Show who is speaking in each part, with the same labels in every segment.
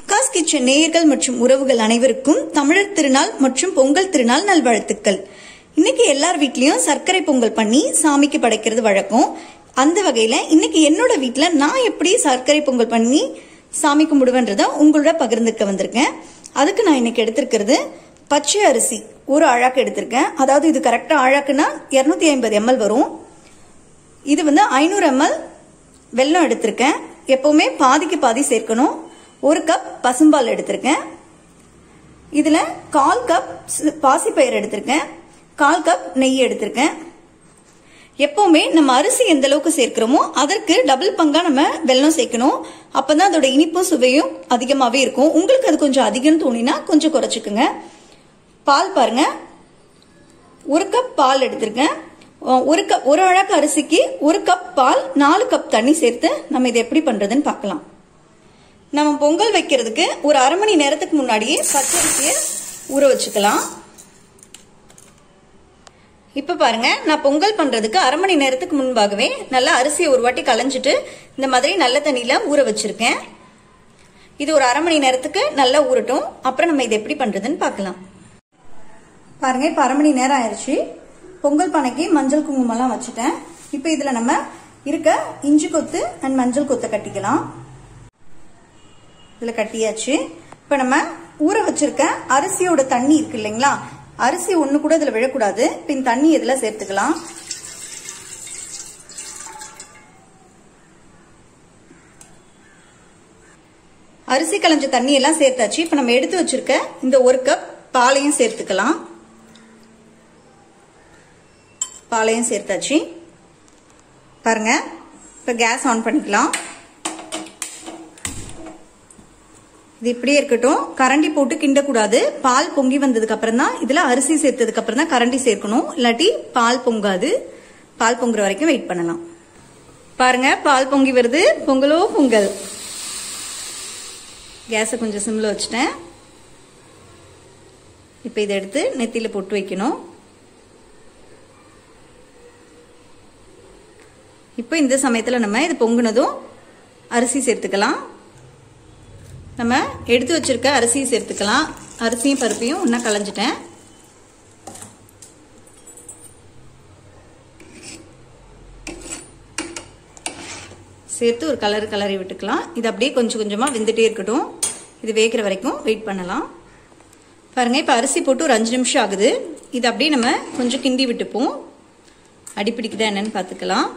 Speaker 1: அக்காஸ் kitchen நேயர்கள் மற்றும் உறவுகள் அனைவருக்கும் தமிழர் திருநாள் மற்றும் பொங்கல் திருநாள் நல்வாழ்த்துக்கள் இன்னைக்கு எல்லார் வீட்லயும் சர்க்கரை பொங்கல் பண்ணி சாமிக்கு படைக்கிறது வழக்கம் அந்த வகையில இன்னைக்கு என்னோட வீட்ல நான் எப்படி சர்க்கரை பொங்கல் பண்ணி சாமி கும்பிடுவேன்றத உங்களோட பகிர்ந்துக்க வந்திருக்கேன் அதுக்கு நான் இன்னைக்கு எடுத்திருக்கிறது பச்சை அரிசி ஒரு அழாக்கு எடுத்திருக்கேன் அதாவது இது கரெக்டா அழாக்குன்னா இருநூத்தி ஐம்பது எம்எல் வரும் இது வந்து ஐநூறு எம்எல் வெல்லம் எடுத்திருக்கேன் எப்பவுமே பாதிக்கு பாதி சேர்க்கணும் ஒரு கப் பசும்பால் எடுத்திருக்கேன் இதுல கால் கப் பாசிப்பயிர் எடுத்திருக்கேன் கால் கப் நெய் எடுத்திருக்கேன் எப்பவுமே நம்ம அரிசி எந்த அளவுக்கு சேர்க்கிறோமோ அதற்கு டபுள் பங்கா நம்ம வெல்லம் சேர்க்கணும் அப்பதான் அதோட இனிப்பும் சுவையும் அதிகமாவே இருக்கும் உங்களுக்கு அது கொஞ்சம் அதிகம்னு தோணினா கொஞ்சம் குறைச்சிக்குங்க பால் பாருங்க ஒரு கப் பால் எடுத்திருக்கேன் ஒரு கப் ஒரு அழகு அரிசிக்கு ஒரு கப் பால் நாலு கப் தண்ணி சேர்த்து நம்ம இதை எப்படி பண்றதுன்னு பார்க்கலாம் நம்ம பொங்கல் வைக்கிறதுக்கு ஒரு அரை மணி நேரத்துக்கு முன்னாடியே பச்சரிசியை ஊற வச்சுக்கலாம் இப்ப பாருங்க நான் பொங்கல் பண்றதுக்கு அரை மணி நேரத்துக்கு முன்பாகவே நல்லா அரிசியை ஒரு வாட்டி களைஞ்சிட்டு இந்த மாதிரி நல்ல தண்ணியில ஊற வச்சிருக்கேன் இது ஒரு அரை மணி நேரத்துக்கு நல்லா ஊறட்டும் அப்புறம் நம்ம இதை எப்படி பண்றதுன்னு பார்க்கலாம் பாருங்க இப்ப அரை மணி நேரம் ஆயிடுச்சு பொங்கல் பானைக்கு மஞ்சள் குங்குமம்லாம் வச்சுட்டேன் இப்ப இதுல நம்ம இருக்க இஞ்சி கொத்து அண்ட் மஞ்சள் கொத்தை கட்டிக்கலாம் இதுல கட்டியாச்சு இப்ப நம்ம ஊற வச்சிருக்க அரிசியோட தண்ணி இருக்கு இல்லைங்களா அரிசி ஒண்ணு கூட இதுல விழக்கூடாது பின் தண்ணி இதுல சேர்த்துக்கலாம் அரிசி களைஞ்ச தண்ணி எல்லாம் சேர்த்தாச்சு இப்ப நம்ம எடுத்து வச்சிருக்க இந்த ஒரு கப் பாலையும் சேர்த்துக்கலாம் பாலையும் சேர்த்தாச்சு பாருங்க இப்ப கேஸ் ஆன் பண்ணிக்கலாம் இது இப்படியே இருக்கட்டும் கரண்டி போட்டு கிண்டக்கூடாது பால் பொங்கி வந்ததுக்கு அப்புறம் தான் இதுல அரிசி சேர்த்ததுக்கு அப்புறம் தான் கரண்டி சேர்க்கணும் இல்லாட்டி பால் பொங்காது பால் பொங்குற வரைக்கும் வெயிட் பண்ணலாம் பாருங்க பால் பொங்கி வருது பொங்கலோ பொங்கல் கேஸை கொஞ்சம் சிம்ல வச்சுட்டேன் இப்போ இதை எடுத்து நெத்தியில போட்டு வைக்கணும் இப்போ இந்த சமயத்தில் நம்ம இது பொங்குனதும் அரிசி சேர்த்துக்கலாம் நம்ம எடுத்து வச்சிருக்க அரிசியை சேர்த்துக்கலாம் அரிசியும் பருப்பையும் ஒன்றா களைஞ்சிட்டேன் சேர்த்து ஒரு கலர் கலரி விட்டுக்கலாம் இது அப்படியே கொஞ்சம் கொஞ்சமாக வெந்துட்டே இருக்கட்டும் இது வேகிற வரைக்கும் வெயிட் பண்ணலாம் பாருங்க இப்போ அரிசி போட்டு ஒரு அஞ்சு நிமிஷம் ஆகுது இது அப்படியே நம்ம கொஞ்சம் கிண்டி விட்டுப்போம் அடிப்பிடிக்குதா என்னன்னு பார்த்துக்கலாம்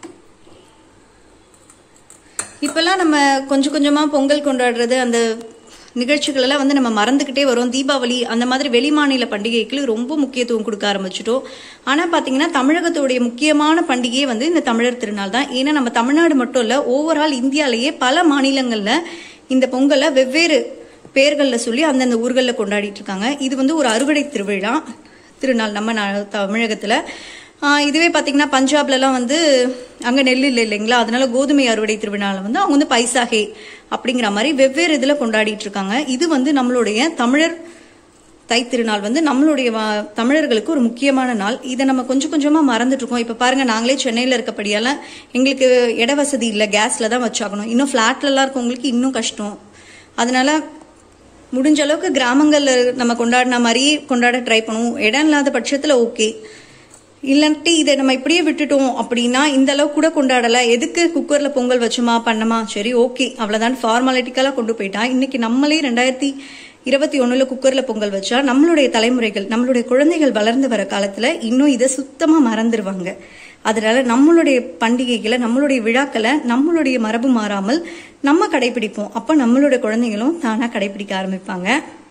Speaker 1: இப்பெல்லாம் நம்ம கொஞ்சம் கொஞ்சமாக பொங்கல் கொண்டாடுறது அந்த நிகழ்ச்சிகள் எல்லாம் வந்து நம்ம மறந்துக்கிட்டே வரோம் தீபாவளி அந்த மாதிரி வெளிமாநில பண்டிகைகளுக்கு ரொம்ப முக்கியத்துவம் கொடுக்க ஆரம்பிச்சிட்டோம் ஆனால் பார்த்தீங்கன்னா தமிழகத்துடைய முக்கியமான பண்டிகையே வந்து இந்த தமிழர் திருநாள் தான் ஏன்னா நம்ம தமிழ்நாடு மட்டும் இல்லை ஓவரால் இந்தியாலேயே பல மாநிலங்களில் இந்த பொங்கலை வெவ்வேறு பேர்களில் சொல்லி அந்தந்த ஊர்களில் கொண்டாடிட்டு இருக்காங்க இது வந்து ஒரு அறுவடை திருவிழா திருநாள் நம்ம தமிழகத்தில் இதுவே பார்த்தீங்கன்னா பஞ்சாப்லலாம் வந்து அங்கே நெல் இல்லை இல்லைங்களா அதனால கோதுமை அறுவடை திருவிழாவில் வந்து அவங்க வந்து பைசாகே அப்படிங்கிற மாதிரி வெவ்வேறு இதில் கொண்டாடிட்டு இருக்காங்க இது வந்து நம்மளுடைய தமிழர் தைத்திருநாள் வந்து நம்மளுடைய தமிழர்களுக்கு ஒரு முக்கியமான நாள் இதை நம்ம கொஞ்சம் கொஞ்சமாக மறந்துட்டு இருக்கோம் இப்போ பாருங்க நாங்களே சென்னையில் இருக்கப்படியால எங்களுக்கு இட வசதி இல்லை கேஸில் தான் வச்சாகணும் இன்னும் ஃப்ளாட்லலாம் இருக்கவங்களுக்கு இன்னும் கஷ்டம் அதனால முடிஞ்ச அளவுக்கு கிராமங்களில் நம்ம கொண்டாடின மாதிரியே கொண்டாட ட்ரை பண்ணுவோம் இடம் இல்லாத பட்சத்தில் ஓகே இல்லாட்டி இதை நம்ம இப்படியே விட்டுட்டோம் அப்படின்னா இந்த அளவு கூட கொண்டாடல எதுக்கு குக்கர்ல பொங்கல் வச்சுமா பண்ணமா சரி ஓகே அவ்வளவுதான் ஃபார்மாலிட்டிக்கலா கொண்டு போயிட்டா இன்னைக்கு நம்மளே ரெண்டாயிரத்தி இருபத்தி ஒண்ணுல குக்கர்ல பொங்கல் வச்சா நம்மளுடைய தலைமுறைகள் நம்மளுடைய குழந்தைகள் வளர்ந்து வர காலத்துல இன்னும் இதை சுத்தமா மறந்துடுவாங்க அதனால நம்மளுடைய பண்டிகைகளை நம்மளுடைய விழாக்களை நம்மளுடைய மரபு மாறாமல் நம்ம கடைபிடிப்போம் அப்ப நம்மளுடைய குழந்தைகளும் தானா கடைபிடிக்க ஆரம்பிப்பாங்க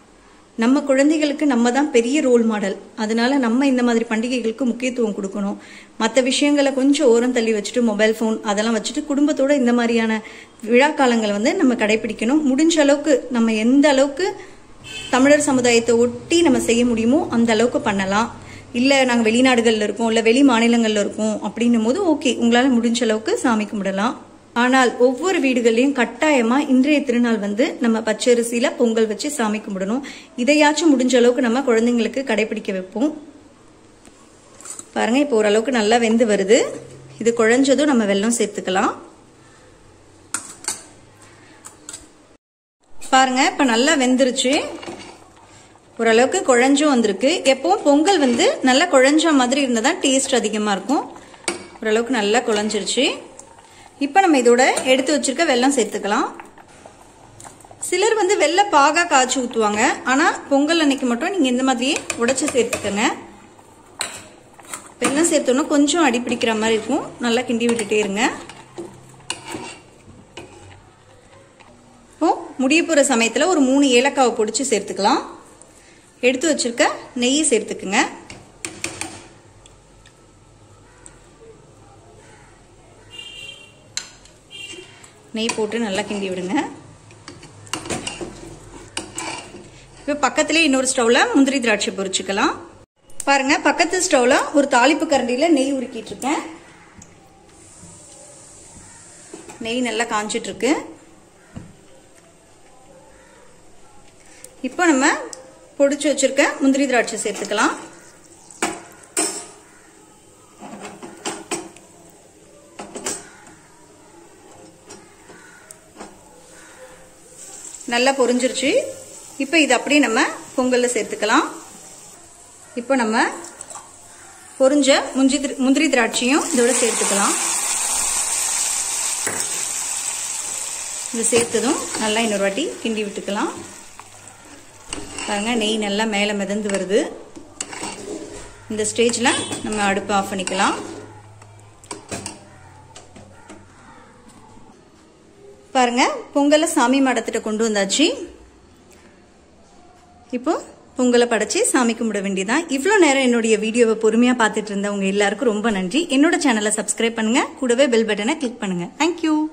Speaker 1: நம்ம குழந்தைகளுக்கு நம்ம தான் பெரிய ரோல் மாடல் அதனால நம்ம இந்த மாதிரி பண்டிகைகளுக்கு முக்கியத்துவம் கொடுக்கணும் மற்ற விஷயங்களை கொஞ்சம் ஓரம் தள்ளி வச்சுட்டு மொபைல் ஃபோன் அதெல்லாம் வச்சுட்டு குடும்பத்தோட இந்த மாதிரியான விழா காலங்களை வந்து நம்ம கடைபிடிக்கணும் முடிஞ்ச அளவுக்கு நம்ம எந்த அளவுக்கு தமிழர் சமுதாயத்தை ஒட்டி நம்ம செய்ய முடியுமோ அந்த அளவுக்கு பண்ணலாம் இல்லை நாங்கள் வெளிநாடுகளில் இருக்கோம் இல்லை வெளி மாநிலங்களில் இருக்கோம் அப்படின்னும் போது ஓகே உங்களால் முடிஞ்ச அளவுக்கு சாமி கும்பிடலாம் ஆனால் ஒவ்வொரு வீடுகள்லயும் கட்டாயமா இன்றைய திருநாள் வந்து நம்ம பச்சரிசியில பொங்கல் வச்சு சாமி கும்பிடணும் இதையாச்சும் முடிஞ்ச அளவுக்கு நம்ம குழந்தைங்களுக்கு கடைபிடிக்க வைப்போம் பாருங்க இப்போ ஓரளவுக்கு நல்லா வெந்து வருது இது குழஞ்சதும் நம்ம வெல்லம் சேர்த்துக்கலாம் பாருங்க இப்போ நல்லா வெந்துருச்சு ஓரளவுக்கு குழஞ்சும் வந்திருக்கு எப்பவும் பொங்கல் வந்து நல்லா குழஞ்ச மாதிரி இருந்தால் தான் டேஸ்ட் அதிகமாக இருக்கும் ஓரளவுக்கு நல்லா குழஞ்சிருச்சு இப்போ நம்ம இதோட எடுத்து வச்சிருக்க வெல்லம் சேர்த்துக்கலாம் சிலர் வந்து வெள்ளை பாகா காய்ச்சி ஊற்றுவாங்க ஆனால் பொங்கல் அன்னைக்கு மட்டும் நீங்கள் இந்த மாதிரியே உடைச்சி சேர்த்துக்கங்க வெல்லம் சேர்த்தோன்னா கொஞ்சம் அடி பிடிக்கிற மாதிரி இருக்கும் நல்லா கிண்டி விட்டுட்டே இருங்க இப்போ முடிய போகிற சமயத்தில் ஒரு மூணு ஏலக்காவை பொடிச்சு சேர்த்துக்கலாம் எடுத்து வச்சிருக்க நெய்யை சேர்த்துக்குங்க நெய் போட்டு நல்லா கிண்டி விடுங்க இப்போ பக்கத்துலேயே இன்னொரு ஸ்டவ்வில் முந்திரி திராட்சை பொரிச்சுக்கலாம் பாருங்க பக்கத்து ஸ்டவ்ல ஒரு தாளிப்பு கரண்டியில் நெய் உருக்கிட்டு இருக்கேன் நெய் நல்லா காஞ்சிட்டு இருக்கு இப்போ நம்ம பொடிச்சு வச்சிருக்க முந்திரி திராட்சை சேர்த்துக்கலாம் நல்லா பொரிஞ்சிருச்சு இப்போ இது அப்படியே நம்ம பொங்கலில் சேர்த்துக்கலாம் இப்போ நம்ம பொரிஞ்ச முஞ்சி முந்திரி திராட்சையும் இதோட சேர்த்துக்கலாம் இது சேர்த்ததும் நல்லா இன்னொரு வாட்டி கிண்டி விட்டுக்கலாம் பாருங்க நெய் நல்லா மேலே மிதந்து வருது இந்த ஸ்டேஜில் நம்ம அடுப்பை ஆஃப் பண்ணிக்கலாம் பாருங்க பொங்கலை சாமி மடத்திட்ட கொண்டு வந்தாச்சு இப்போ பொங்கலை படைச்சு சாமி கும்பிட வேண்டியதான் இவ்வளோ நேரம் என்னுடைய வீடியோவை பொறுமையாக பார்த்துட்டு இருந்தவங்க எல்லாருக்கும் ரொம்ப நன்றி என்னோட சேனலை சப்ஸ்கிரைப் பண்ணுங்க கூடவே பெல் பட்டனை கிளிக் பண்ணுங்க தேங்க்யூ